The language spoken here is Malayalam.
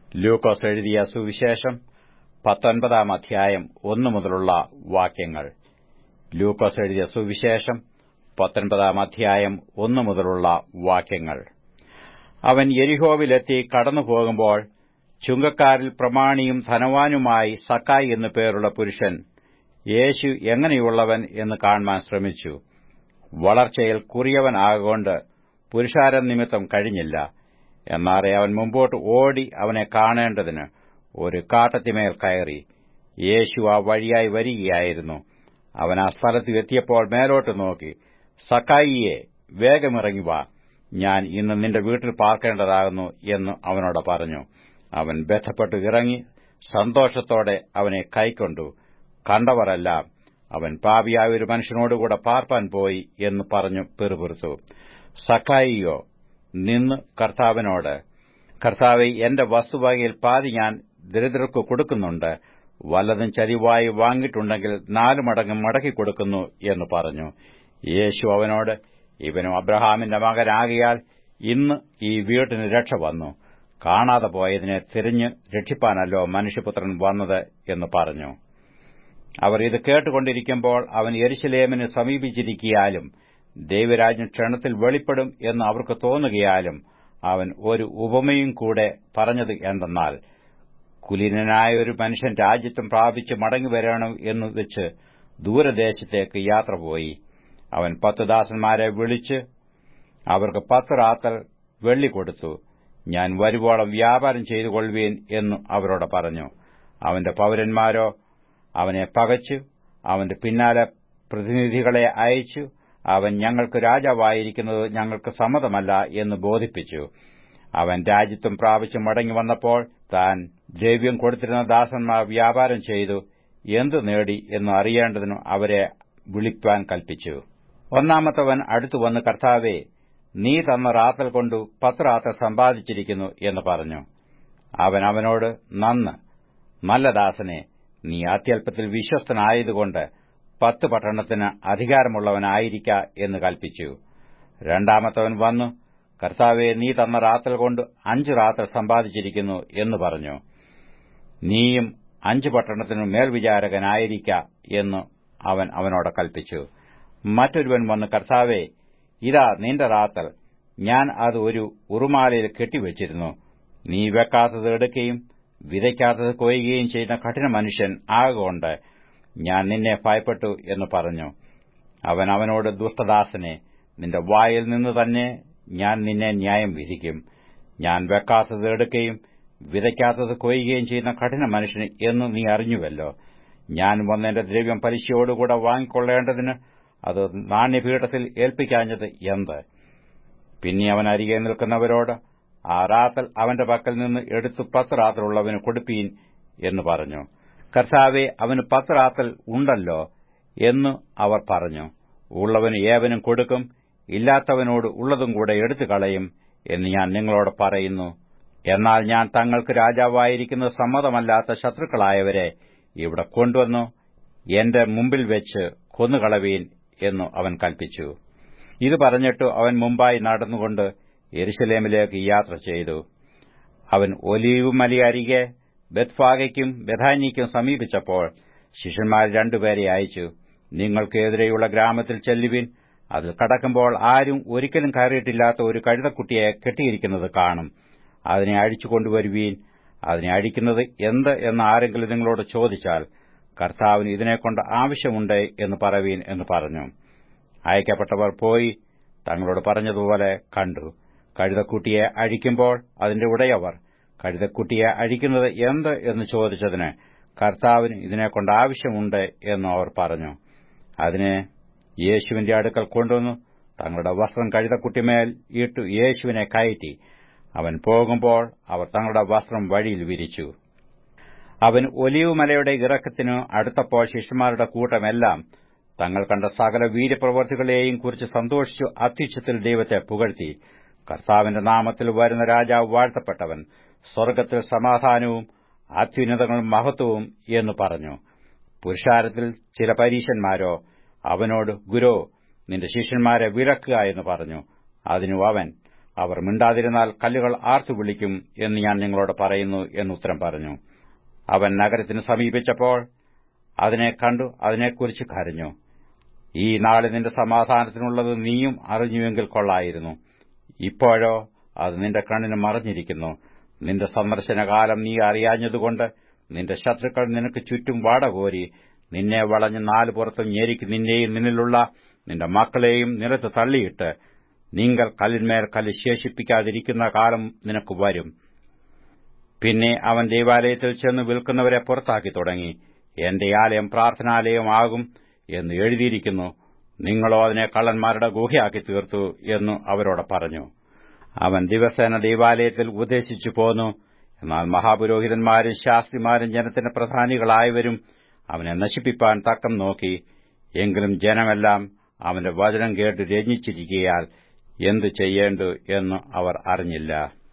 ലൂക്കോസ് എഴുതിയ സുവിശേഷം പത്തൊൻപതാം അധ്യായം ഒന്നു മുതലുള്ള വാക്യങ്ങൾ ലൂക്കോസ് എഴുതിയ സുവിശേഷം പത്തൊൻപതാം അധ്യായം ഒന്നു മുതലുള്ള വാക്യങ്ങൾ അവൻ യെരിഹോവിലെത്തി കടന്നുപോകുമ്പോൾ ചുങ്കക്കാരിൽ പ്രമാണിയും ധനവാനുമായി സക്കായി എന്നു പേരുള്ള പുരുഷൻ യേശു എങ്ങനെയുള്ളവൻ എന്ന് കാണുവാൻ ശ്രമിച്ചു വളർച്ചയിൽ കുറിയവൻ ആകൊണ്ട് പുരുഷാരം നിമിത്തം കഴിഞ്ഞില്ല എന്നാറെ അവൻ മുമ്പോട്ട് ഓടി അവനെ കാണേണ്ടതിന് ഒരു കാട്ടത്തിമേൽ കയറി യേശു ആ വഴിയായി വരികയായിരുന്നു അവൻ ആ സ്ഥലത്ത് എത്തിയപ്പോൾ മേലോട്ട് നോക്കി സക്കായിയെ വേഗമിറങ്ങി വാ ഞാൻ ഇന്ന് നിന്റെ വീട്ടിൽ പാർക്കേണ്ടതാകുന്നു എന്ന് അവനോട് പറഞ്ഞു അവൻ ബന്ധപ്പെട്ട് ഇറങ്ങി സന്തോഷത്തോടെ അവനെ കൈക്കൊണ്ടു കണ്ടവരെല്ലാം അവൻ പാപിയായ ഒരു മനുഷ്യനോടുകൂടെ പാർപ്പാൻ പോയി എന്ന് പറഞ്ഞു പെറുപിറുത്തു സക്കായിയോ നിന്ന് കർത്താവിനോട് കർത്താവെ എന്റെ വസ്തുവകയിൽ പാതി ഞാൻ ദരിദ്രർക്ക് കൊടുക്കുന്നുണ്ട് വല്ലതും ചരിവായി വാങ്ങിയിട്ടുണ്ടെങ്കിൽ നാലു മടങ്ങ് മടക്കി കൊടുക്കുന്നു എന്ന് പറഞ്ഞു യേശു അവനോട് ഇവനും അബ്രഹാമിന്റെ മകനാകിയാൽ ഇന്ന് ഈ വീട്ടിന് രക്ഷ വന്നു കാണാതെ പോയതിനെ തിരിഞ്ഞ് രക്ഷിപ്പാനല്ലോ മനുഷ്യപുത്രൻ വന്നത് എന്ന് പറഞ്ഞു അവർ ഇത് കേട്ടുകൊണ്ടിരിക്കുമ്പോൾ അവൻ യെരുശലേമിന് സമീപിച്ചിരിക്കിയാലും ദൈവരാജ്യം ക്ഷണത്തിൽ വെളിപ്പെടും എന്ന് അവർക്ക് തോന്നുകയാലും അവൻ ഒരു ഉപമയും കൂടെ പറഞ്ഞത് എന്തെന്നാൽ കുലീനനായ ഒരു മനുഷ്യൻ രാജ്യത്വം പ്രാപിച്ച് മടങ്ങിവരണം എന്ന് വെച്ച് ദൂരദേശത്തേക്ക് യാത്ര പോയി അവൻ പത്ത് ദാസന്മാരെ വിളിച്ച് അവർക്ക് പത്ത് റാത്തൽ വെള്ളി കൊടുത്തു ഞാൻ വരുവോളം വ്യാപാരം ചെയ്തുകൊള്ളുവീൻ എന്ന് അവരോട് പറഞ്ഞു അവന്റെ പൌരന്മാരോ അവനെ പകച്ചു അവന്റെ പിന്നാലെ പ്രതിനിധികളെ അയച്ചു അവൻ ഞങ്ങൾക്ക് രാജാവായിരിക്കുന്നത് ഞങ്ങൾക്ക് സമ്മതമല്ല എന്ന് ബോധിപ്പിച്ചു അവൻ രാജ്യത്വം പ്രാപിച്ച് മടങ്ങി വന്നപ്പോൾ താൻ ദ്രവ്യം കൊടുത്തിരുന്ന ദാസന്മാർ വ്യാപാരം ചെയ്തു എന്തു നേടി എന്ന് അറിയേണ്ടതിനു അവരെ വിളിക്കുവാൻ കൽപ്പിച്ചു ഒന്നാമത്തവൻ അടുത്തു വന്ന് കർത്താവെ നീ തന്ന റാത്തൽ കൊണ്ടു പത്ത് റാത്തൽ സമ്പാദിച്ചിരിക്കുന്നു എന്ന് പറഞ്ഞു അവൻ അവനോട് നന്ന് നല്ല ദാസനെ നീ അത്യല്പത്തിൽ വിശ്വസ്തനായതുകൊണ്ട് പത്ത് പട്ടണത്തിന് അധികാരമുള്ളവനായിരിക്ക എന്ന് കൽപ്പിച്ചു രണ്ടാമത്തവൻ വന്നു കർത്താവെ നീ തന്ന റാത്തൽ കൊണ്ട് അഞ്ച് റാത്തൽ സമ്പാദിച്ചിരിക്കുന്നു എന്ന് പറഞ്ഞു നീയും അഞ്ച് പട്ടണത്തിനു മേൽവിചാരകനായിരിക്ക എന്ന് അവൻ അവനോട് കൽപ്പിച്ചു മറ്റൊരുവൻ വന്ന് കർത്താവെ ഇതാ നിന്റെ റാത്തൽ ഞാൻ അത് ഒരു ഉറുമാലയിൽ കെട്ടിവച്ചിരുന്നു നീ വെക്കാത്തത് എടുക്കുകയും വിതയ്ക്കാത്തത് കൊയ്യുകയും ചെയ്യുന്ന കഠിന മനുഷ്യൻ ആകൊണ്ട് ഞാൻ നിന്നെ ഭയപ്പെട്ടു എന്ന് പറഞ്ഞു അവൻ അവനോട് ദുഷ്ടദാസനെ നിന്റെ വായിൽ നിന്ന് തന്നെ ഞാൻ നിന്നെ ന്യായം വിധിക്കും ഞാൻ വെക്കാത്തത് എടുക്കുകയും വിതയ്ക്കാത്തത് കൊയ്യുകയും ചെയ്യുന്ന കഠിന മനുഷ്യന് എന്ന് നീ അറിഞ്ഞുവല്ലോ ഞാൻ വന്നെന്റെ ദ്രവ്യം പലിശയോടുകൂടെ വാങ്ങിക്കൊള്ളേണ്ടതിന് അത് നാണ്യപീഠത്തിൽ ഏൽപ്പിക്കാഞ്ഞത് എന്ത് പിന്നെ അവൻ അരികെ നിൽക്കുന്നവരോട് ആ റാത്തൽ അവന്റെ പക്കൽ നിന്ന് എടുത്തു പത്ത് റാത്തലുള്ളവന് കൊടുപ്പീൻ എന്ന് പറഞ്ഞു കർത്താവെ അവന് പത്ത് റാത്തൽ ഉണ്ടല്ലോ എന്ന് അവർ പറഞ്ഞു ഉള്ളവന് ഏവനും കൊടുക്കും ഇല്ലാത്തവനോട് ഉള്ളതും കൂടെ എടുത്തു കളയും എന്ന് ഞാൻ നിങ്ങളോട് പറയുന്നു എന്നാൽ ഞാൻ തങ്ങൾക്ക് രാജാവായിരിക്കുന്ന സമ്മതമല്ലാത്ത ശത്രുക്കളായവരെ ഇവിടെ കൊണ്ടുവന്നു എന്റെ മുമ്പിൽ വെച്ച് കൊന്നുകളവീൻ എന്നു അവൻ കൽപ്പിച്ചു ഇത് പറഞ്ഞിട്ടു അവൻ മുമ്പായി നടന്നുകൊണ്ട് എരുശലേമിലേക്ക് യാത്ര ചെയ്തു അവൻ ഒലീവ് മലയരികെ ബത്ഫാഗയ്ക്കും ബഥാനിക്കും സമീപിച്ചപ്പോൾ ശിഷ്യന്മാർ രണ്ടുപേരെ അയച്ചു നിങ്ങൾക്കെതിരെയുള്ള ഗ്രാമത്തിൽ ചെല്ലുവിൻ അതിൽ കടക്കുമ്പോൾ ആരും ഒരിക്കലും കയറിയിട്ടില്ലാത്ത ഒരു കഴുതക്കുട്ടിയെ കെട്ടിയിരിക്കുന്നത് കാണും അതിനെ അഴിച്ചു കൊണ്ടുവരുവീൻ അതിനെ അഴിക്കുന്നത് എന്ത് എന്ന് ആരെങ്കിലും നിങ്ങളോട് ചോദിച്ചാൽ കർത്താവിന് ഇതിനെക്കൊണ്ട് ആവശ്യമുണ്ട് എന്ന് പറവീൻ എന്ന് പറഞ്ഞു അയക്കപ്പെട്ടവർ പോയി തങ്ങളോട് പറഞ്ഞതുപോലെ കണ്ടു കഴുതക്കുട്ടിയെ അഴിക്കുമ്പോൾ അതിന്റെ ഉടയവർ കഴുതക്കുട്ടിയെ അഴിക്കുന്നത് എന്ത് എന്ന് ചോദിച്ചതിന് കർത്താവിന് ഇതിനെക്കൊണ്ട് ആവശ്യമുണ്ട് എന്ന് അവർ പറഞ്ഞു അതിനെ യേശുവിന്റെ അടുക്കൽ കൊണ്ടുവന്നു തങ്ങളുടെ വസ്ത്രം കഴുതക്കുട്ടിമേൽ ഇട്ടു യേശുവിനെ കയറ്റി അവൻ പോകുമ്പോൾ അവർ തങ്ങളുടെ വസ്ത്രം വഴിയിൽ വിരിച്ചു അവൻ ഒലിവ് മലയുടെ ഇറക്കത്തിനു അടുത്തപ്പോൾ ശിഷ്യന്മാരുടെ കൂട്ടമെല്ലാം തങ്ങൾ കണ്ട സകല വീര്യപ്രവർത്തികളെയും കുറിച്ച് സന്തോഷിച്ചു അത്യുച്ചത്തിൽ ദൈവത്തെ പുകഴ്ത്തി കർത്താവിന്റെ നാമത്തിൽ വരുന്ന രാജാവ് വാഴ്ത്തപ്പെട്ടവൻ സ്വർഗ്ഗത്തിൽ സമാധാനവും അത്യുന്നതങ്ങളും മഹത്വവും എന്ന് പറഞ്ഞു പുരുഷാരത്തിൽ ചില പരീശന്മാരോ അവനോട് ഗുരോ നിന്റെ ശിഷ്യന്മാരെ വിലക്കുക എന്ന് പറഞ്ഞു അതിനു അവൻ അവർ മിണ്ടാതിരുന്നാൽ കല്ലുകൾ ആർത്തു വിളിക്കും എന്ന് ഞാൻ നിങ്ങളോട് പറയുന്നു എന്നുത്തരം പറഞ്ഞു അവൻ നഗരത്തിന് സമീപിച്ചപ്പോൾ അതിനെ കണ്ടു അതിനെക്കുറിച്ച് കരഞ്ഞു ഈ നാളെ നിന്റെ സമാധാനത്തിനുള്ളത് നീയും അറിഞ്ഞുവെങ്കിൽ കൊള്ളായിരുന്നു ഇപ്പോഴോ അത് നിന്റെ കണ്ണിന് മറഞ്ഞിരിക്കുന്നു നിന്റെ സന്ദർശനകാലം നീ അറിയാഞ്ഞതുകൊണ്ട് നിന്റെ ശത്രുക്കൾ നിനക്ക് ചുറ്റും വാടകോരി നിന്നെ വളഞ്ഞ് നാലു പുറത്തും ഞെരിക്ക് നിന്നെയും നിന്നിലുള്ള നിന്റെ മക്കളെയും നിലത്ത് തള്ളിയിട്ട് നിങ്ങൾ കല്ലിന്മേൽ കല്ല് ശേഷിപ്പിക്കാതിരിക്കുന്ന കാലം നിനക്ക് വരും പിന്നെ അവൻ ദൈവാലയത്തിൽ ചെന്ന് വിൽക്കുന്നവരെ പുറത്താക്കി തുടങ്ങി എന്റെ ആലയം പ്രാർത്ഥനാലയമാകും എന്ന് എഴുതിയിരിക്കുന്നു നിങ്ങളോ അതിനെ കള്ളന്മാരുടെ ഗുഹയാക്കി തീർത്തു എന്നു അവരോട് പറഞ്ഞു അവൻ ദിവസേന ദൈവാലയത്തിൽ ഉപദേശിച്ചു പോന്നു എന്നാൽ മഹാപുരോഹിതന്മാരും ശാസ്ത്രിമാരും ജനത്തിന്റെ പ്രധാനികളായവരും അവനെ നശിപ്പിപ്പാൻ തക്കം നോക്കി എങ്കിലും ജനമെല്ലാം അവന്റെ വചനം കേട്ട് രഞ്ജിച്ചിരിക്കയാൽ എന്തു ചെയ്യേണ്ടു എന്ന് അവർ അറിഞ്ഞില്ല